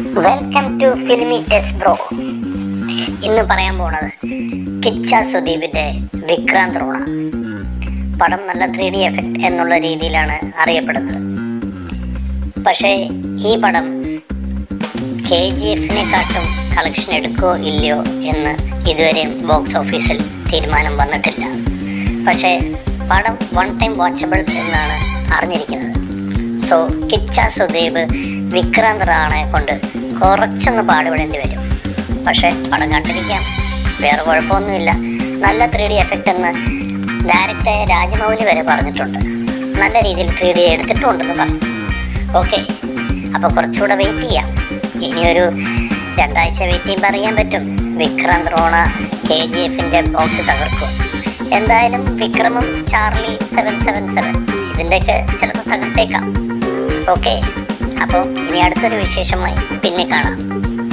welcome to filmy test bro ഇന്ന് പറയാൻ പോണത് കിച്ച സുദീപിന്റെ വിക്രാന്ത് റോണ പടം നല്ല ത്രീ ഡി എഫക്റ്റ് എന്നുള്ള രീതിയിലാണ് അറിയപ്പെടുന്നത് പക്ഷേ ഈ പടം കെ ജി എഫിനെക്കാട്ടും കളക്ഷൻ എടുക്കോ ഇല്ലയോ എന്ന് ഇതുവരെയും ബോക്സ് ഓഫീസിൽ തീരുമാനം വന്നിട്ടില്ല പക്ഷേ പടം വൺ ടൈം വാച്ചബിൾ എന്നാണ് അറിഞ്ഞിരിക്കുന്നത് സോ കിച്ച സുദീപ് വിക്രാന്ത് റാണയെ കൊണ്ട് കുറച്ചൊന്ന് പാടുപെടേണ്ടി വരും പക്ഷേ പടം കണ്ടിരിക്കാം വേറെ കുഴപ്പമൊന്നുമില്ല നല്ല ത്രീ ഡി എഫക്റ്റ് എന്ന് ഡയറക്റ്റായ രാജമൗലി വരെ പറഞ്ഞിട്ടുണ്ട് നല്ല രീതിയിൽ ത്രീ ഡി എടുത്തിട്ടുണ്ടെന്ന് പറഞ്ഞു ഓക്കെ അപ്പോൾ കുറച്ചുകൂടെ വെയിറ്റ് ചെയ്യാം ഇനിയൊരു രണ്ടാഴ്ച വെയിറ്റ് ചെയ്യുമ്പോൾ അറിയാൻ പറ്റും വിക്രാന്ത് റോണ കെ ജി എഫിൻ്റെ ബോക്സ് തകർക്കും എന്തായാലും വിക്രമും ചാർലി സെവൻ സെവൻ സെവൻ ഇതിൻ്റെയൊക്കെ ചിലപ്പോൾ തകർത്തേക്കാം ഓക്കെ അപ്പോൾ ഇനി അടുത്തൊരു വിശേഷമായി പിന്നെ കാണാം